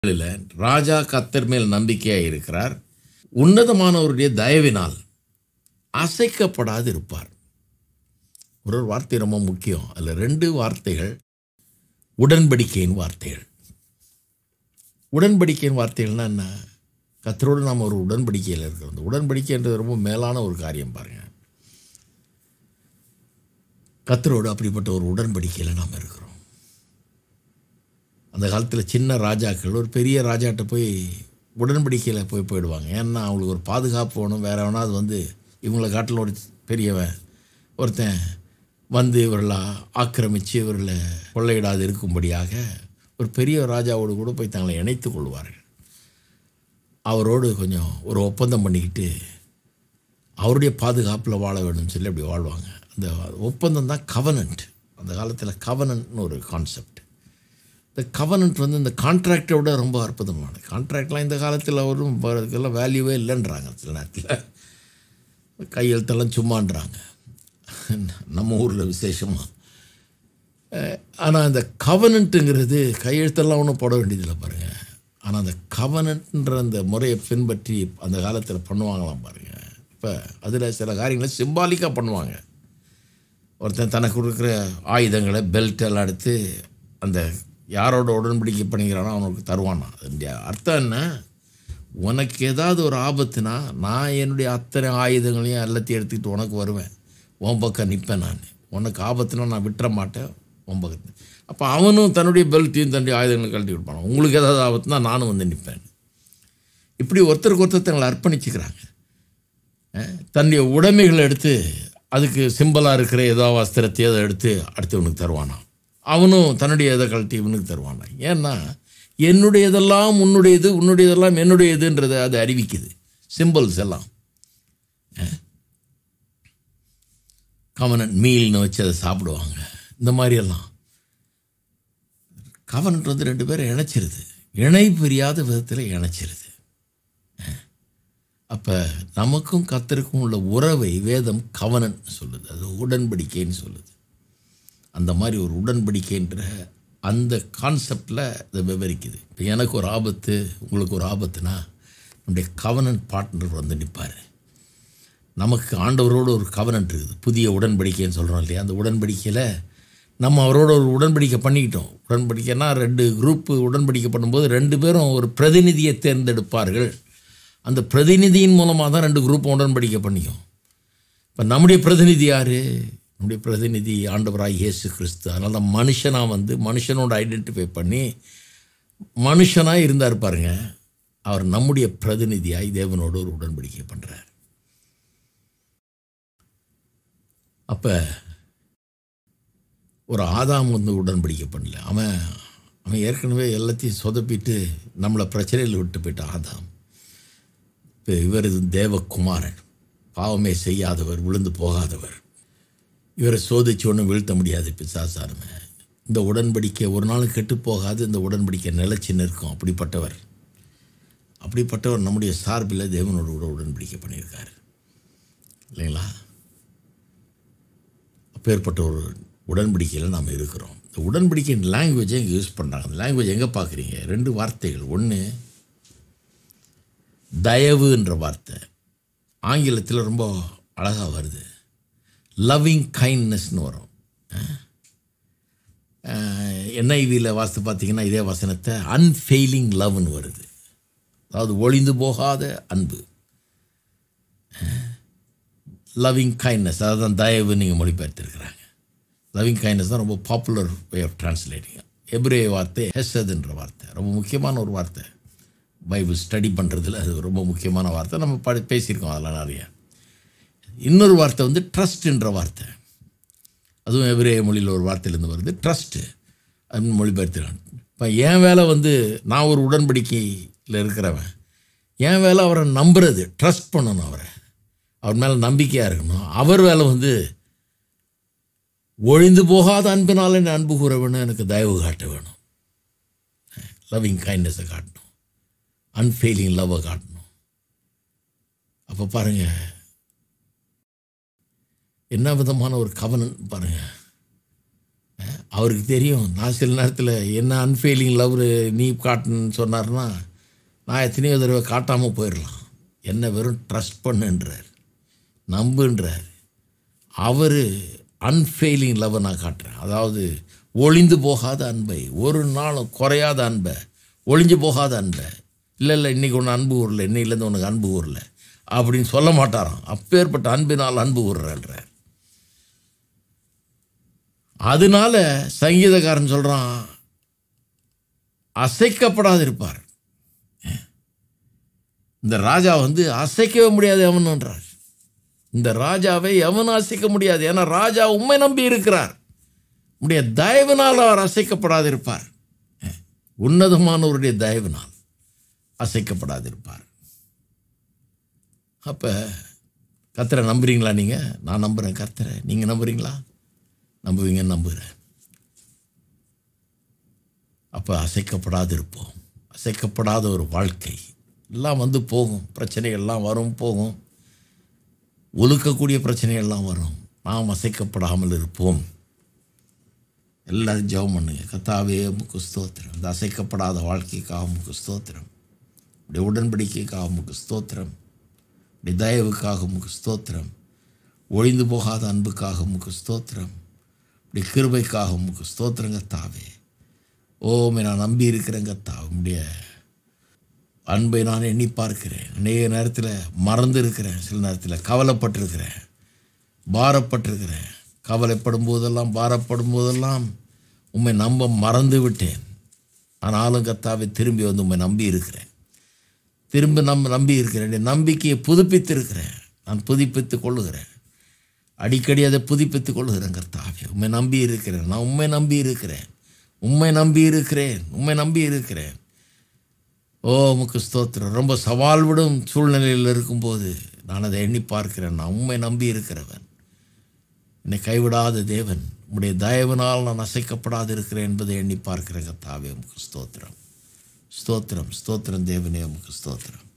நாளில் ராஜா கத்தர் மேல் நம்பிக்கையாக இருக்கிறார் உன்னதமானவருடைய தயவினால் அசைக்கப்படாது இருப்பார் ஒரு ஒரு வார்த்தை ரொம்ப முக்கியம் அதில் ரெண்டு வார்த்தைகள் உடன்படிக்கையின் வார்த்தைகள் உடன்படிக்கையின் வார்த்தைகள்னா என்ன கத்தரோடு நாம் ஒரு உடன்படிக்கையில் இருக்கிறோம் அந்த உடன்படிக்கைன்றது ரொம்ப மேலான ஒரு காரியம் பாருங்கள் கத்தரோடு அப்படிப்பட்ட ஒரு உடன்படிக்கையில் நாம் இருக்கிறோம் அந்த காலத்தில் சின்ன ராஜாக்கள் ஒரு பெரிய ராஜாட்ட போய் உடன்படிக்கையில் போய் போயிடுவாங்க ஏன்னா அவங்களுக்கு ஒரு பாதுகாப்பு வேணும் வேற வேணாவது வந்து இவங்களை காட்டில் ஒரு பெரியவன் ஒருத்தன் வந்து இவர்களை ஆக்கிரமித்து இவர்களை கொள்ளையிடாது இருக்கும்படியாக ஒரு பெரிய ராஜாவோடு கூட போய் தங்களை இணைத்து கொள்வார்கள் அவரோடு கொஞ்சம் ஒரு ஒப்பந்தம் பண்ணிக்கிட்டு அவருடைய பாதுகாப்பில் வாழ வேணும்னு சொல்லி அப்படி வாழ்வாங்க அந்த ஒப்பந்தம் தான் கவனன்ட் அந்த காலத்தில் கவனன்ட்னு ஒரு கான்செப்ட் இந்த கவனன்ட் வந்து இந்த கான்ட்ராக்டை விட ரொம்ப அற்புதமான கான்ட்ராக்ட்லாம் இந்த காலத்தில் வரும் அதுக்கெல்லாம் வேல்யூவே இல்லைன்றாங்க சில நேரத்தில் கையெழுத்தெல்லாம் சும்மான்றாங்க நம்ம ஊரில் விசேஷமாக ஆனால் அந்த கவனன்ட்டுங்கிறது கையெழுத்தெல்லாம் ஒன்றும் போட வேண்டியதில்லை பாருங்கள் ஆனால் அந்த கவனன்ட்ன்ற அந்த முறையை பின்பற்றி அந்த காலத்தில் பண்ணுவாங்களாம் பாருங்கள் இப்போ அதில் சில காரியங்களை சிம்பாலிக்காக பண்ணுவாங்க ஒருத்தன் தனக்கு கொடுக்குற ஆயுதங்களை பெல்ட் எல்லாம் எடுத்து அந்த யாரோட உடன்படிக்கை பண்ணிக்கிறானோ அவனுக்கு தருவானா அதனுடைய அர்த்தம் என்ன உனக்கு ஏதாவது ஒரு ஆபத்துனா நான் என்னுடைய அத்தனை ஆயுதங்களையும் எல்லாத்தையும் எடுத்துக்கிட்டு உனக்கு வருவேன் உன் பக்கம் நிற்பேன் நான் உனக்கு ஆபத்துனா நான் விட்டுற மாட்டேன் உன் பக்கத்து அப்போ அவனும் தன்னுடைய பெல்ட்டையும் தன்னுடைய ஆயுதங்களை கழட்டி விடுப்பான் உங்களுக்கு ஏதாவது ஆபத்துனா நானும் வந்து நிற்பேன் இப்படி ஒருத்தருக்கு ஒருத்தர் தங்களை அர்ப்பணிச்சுக்கிறாங்க தன்னுடைய உடைமைகளை எடுத்து அதுக்கு சிம்பிளாக இருக்கிற ஏதோ வஸ்திரத்தையோ அதை எடுத்து அடுத்தவனுக்கு தருவானான் அவனும் தன்னுடைய இதை கழட்டி இவனுக்கு தருவானா ஏன்னா என்னுடையதெல்லாம் உன்னுடையது உன்னுடையதெல்லாம் என்னுடையதுன்றதை அது அறிவிக்குது சிம்பிள்ஸ் எல்லாம் கவனன் மீல்னு வச்சு அதை சாப்பிடுவாங்க இந்த மாதிரியெல்லாம் கவனட் வந்து ரெண்டு பேரும் இணைச்சிருது இணை பிரியாத விதத்தில் இணைச்சிருது அப்போ நமக்கும் கத்தருக்கும் உள்ள உறவை வேதம் கவனன் சொல்லுது அது உடன்படிக்கைன்னு சொல்லுது அந்த மாதிரி ஒரு உடன்படிக்கைன்ற அந்த கான்செப்டில் இதை விவரிக்குது இப்போ எனக்கு ஒரு ஆபத்து உங்களுக்கு ஒரு ஆபத்துனா நம்முடைய கவனன்ட் பார்ட்னர் வந்து நிற்பார் நமக்கு ஆண்டவரோடு ஒரு கவனன்ட் இருக்குது புதிய உடன்படிக்கைன்னு சொல்கிறோம் இல்லையா அந்த உடன்படிக்கையில் நம்ம அவரோட ஒரு உடன்படிக்கை பண்ணிக்கிட்டோம் உடன்படிக்கைனா ரெண்டு குரூப்பு உடன்படிக்கை பண்ணும்போது ரெண்டு பேரும் ஒரு பிரதிநிதியை தேர்ந்தெடுப்பார்கள் அந்த பிரதிநிதியின் மூலமாக தான் ரெண்டு குரூப் உடன்படிக்கை பண்ணிக்கும் இப்போ நம்முடைய பிரதிநிதி யார் நம்முடைய பிரதிநிதி ஆண்டவராக இயேசு கிறிஸ்து அதனால தான் மனுஷனாக வந்து மனுஷனோட ஐடென்டிஃபை பண்ணி மனுஷனாக இருந்தார் பாருங்க அவர் நம்முடைய பிரதிநிதியாய் தேவனோடு ஒரு உடன்படிக்கை பண்ணுறார் அப்போ ஒரு ஆதாம் வந்து உடன்படிக்கை பண்ணல அவன் அவன் ஏற்கனவே எல்லாத்தையும் சொதப்பிட்டு நம்மளை பிரச்சனையில் விட்டு போயிட்டான் ஆதாம் இப்போ இவர் தேவகுமாரன் பாவமே செய்யாதவர் விழுந்து போகாதவர் இவரை சோதிச்சு ஒன்றும் வீழ்த்த முடியாது பிசாசாருமே இந்த உடன்படிக்கை ஒரு நாள் கெட்டு போகாது இந்த உடன்படிக்கை நிலச்சி நிற்கும் அப்படிப்பட்டவர் அப்படிப்பட்டவர் நம்முடைய சார்பில் தேவனோட கூட உடன்படிக்கை பண்ணியிருக்காரு இல்லைங்களா அப்பேற்பட்ட ஒரு உடன்படிக்கையில் நாம் இருக்கிறோம் இந்த உடன்படிக்கையின் லாங்குவேஜை இங்கே யூஸ் பண்ணுறாங்க அந்த லாங்குவேஜ் எங்கே பார்க்குறீங்க ரெண்டு வார்த்தைகள் ஒன்று தயவுன்ற வார்த்தை ஆங்கிலத்தில் ரொம்ப அழகாக வருது லவ்விங் கைண்ட்னஸ்னு வரும் என்ஐவியில் வாசித்து பார்த்தீங்கன்னா இதே வசனத்தை அன்ஃபெயிலிங் லவ்னு வருது அதாவது ஒளிந்து போகாத அன்பு லவ்விங் கைண்ட்னஸ் அதான் தயவு நீங்கள் மொழிபெயர்த்திருக்கிறாங்க லவ்விங் கைண்ட்னஸ் தான் ரொம்ப பாப்புலர் வே ஆஃப் டிரான்ஸ்லேட்டிங் எப்ரே வார்த்தை ஹெசதுன்ற வார்த்தை ரொம்ப முக்கியமான ஒரு வார்த்தை பைபிள் ஸ்டடி பண்ணுறதுல அது ரொம்ப முக்கியமான வார்த்தை நம்ம படி பேசியிருக்கோம் அதெல்லாம் நிறைய இன்னொரு வார்த்தை வந்து ட்ரஸ்ட்ன்ற வார்த்தை அதுவும் எவரே மொழியில் ஒரு வார்த்தையிலேருந்து வருது ட்ரஸ்ட்டு அப்படின்னு மொழிபெயர்த்துறான் இப்போ என் வேலை வந்து நான் ஒரு உடன்படிக்கையில் இருக்கிறவன் என் வேலை அவரை நம்புறது ட்ரஸ்ட் பண்ணணும் அவரை அவர் மேலே நம்பிக்கையாக இருக்கணும் அவர் வேலை வந்து ஒழிந்து போகாத அன்பினால் என்ன அன்பு கூற வேணும் எனக்கு தயவு காட்ட வேணும் லவ்விங் கைண்ட்னஸை காட்டணும் அன்ஃபெயிலிங் லவ்வை காட்டணும் அப்போ பாருங்கள் என்ன விதமான ஒரு கவனம் பாருங்கள் அவருக்கு தெரியும் நான் சில நேரத்தில் என்ன அன்ஃபெயிலிங் லவ் நீ காட்டுன்னு சொன்னார்னா நான் எத்தனையோ தடவை காட்டாமல் போயிடலாம் என்ன வெறும் ட்ரஸ்ட் பண்ணுன்றார் நம்புன்றார் அவர் அன்ஃபெயிலிங் லவ்வை நான் காட்டுறேன் அதாவது ஒளிந்து போகாத அன்பை ஒரு நாளும் குறையாத அன்பை ஒளிஞ்சு போகாத அன்பை இல்லை இல்லை இன்றைக்கி ஒன்று அன்பு ஊரில் இன்னையிலேருந்து உனக்கு அன்பு ஊரில் அப்படின்னு சொல்ல மாட்டாராம் அப்பேற்பட்ட அன்பினால் அன்பு ஊர்றார் அதனால சங்கீதக்காரன் சொல்கிறான் அசைக்கப்படாது இருப்பார் இந்த ராஜா வந்து அசைக்கவே முடியாது எவனுன்றார் இந்த ராஜாவை எவனும் அசைக்க முடியாது ஏன்னா ராஜா உண்மை நம்பி இருக்கிறார் உடைய தயவினால் அவர் அசைக்கப்படாது இருப்பார் உன்னதமானவருடைய தயவினால் அசைக்கப்படாது இருப்பார் அப்போ கத்தரை நம்புறீங்களா நீங்கள் நான் நம்புகிறேன் கத்தரை நீங்கள் நம்புறீங்களா நம்புவீங்கன்னு நம்புகிறேன் அப்போ அசைக்கப்படாது இருப்போம் அசைக்கப்படாத ஒரு வாழ்க்கை எல்லாம் வந்து போகும் பிரச்சனைகள்லாம் வரும் போகும் ஒழுக்கக்கூடிய பிரச்சனைகள்லாம் வரும் நாம் அசைக்கப்படாமல் இருப்போம் எல்லாரும் ஜெபம் பண்ணுங்க கத்தாவே உமக்கு ஸ்தோத்திரம் இந்த அசைக்கப்படாத வாழ்க்கைக்காக உமக்கு ஸ்தோத்திரம் உடைய உடன்படிக்கைக்காக உமக்கு ஸ்தோத்திரம் உடைய தயவுக்காக உமக்கு ஸ்தோத்திரம் ஒழிந்து போகாத அன்புக்காக உமக்கு ஸ்தோத்திரம் உடைய கிருபைக்காக உமக்கு ஸ்தோத்திரம் கத்தாவே ஓமை நான் நம்பி இருக்கிறேன் கத்தா உடைய அன்பை நான் எண்ணி பார்க்கிறேன் அநேக நேரத்தில் மறந்து இருக்கிறேன் சில நேரத்தில் கவலைப்பட்டிருக்கிறேன் பாரப்பட்டிருக்கிறேன் கவலைப்படும் போதெல்லாம் பாரப்படும் போதெல்லாம் உம்மை நம்ப மறந்து விட்டேன் ஆனாலும் கத்தாவை திரும்பி வந்து உம்மை நம்பி இருக்கிறேன் திரும்ப நம்ப நம்பி இருக்கிறேன் என் நம்பிக்கையை புதுப்பித்திருக்கிறேன் நான் புதுப்பித்து கொள்ளுகிறேன் அடிக்கடி அதை புதுப்பித்து கொள்ளுகிறேன் கர்த்தாவே உண்மை நம்பி இருக்கிறேன் நான் உண்மை நம்பி இருக்கிறேன் உண்மை நம்பி இருக்கிறேன் உண்மை நம்பி இருக்கிறேன் ஓ உமக்கு ஸ்தோத்திரம் ரொம்ப சவால் விடும் சூழ்நிலையில் இருக்கும்போது நான் அதை எண்ணி பார்க்கிறேன் நான் உண்மை நம்பி இருக்கிறவன் என்னை கைவிடாத தேவன் உம்முடைய தயவினால் நான் அசைக்கப்படாது இருக்கிறேன் என்பதை எண்ணி பார்க்கிறேன் கத்தாவே உமக்கு ஸ்தோத்திரம் ஸ்தோத்திரம் ஸ்தோத்திரம் தேவனே உமக்கு ஸ்தோத்திரம்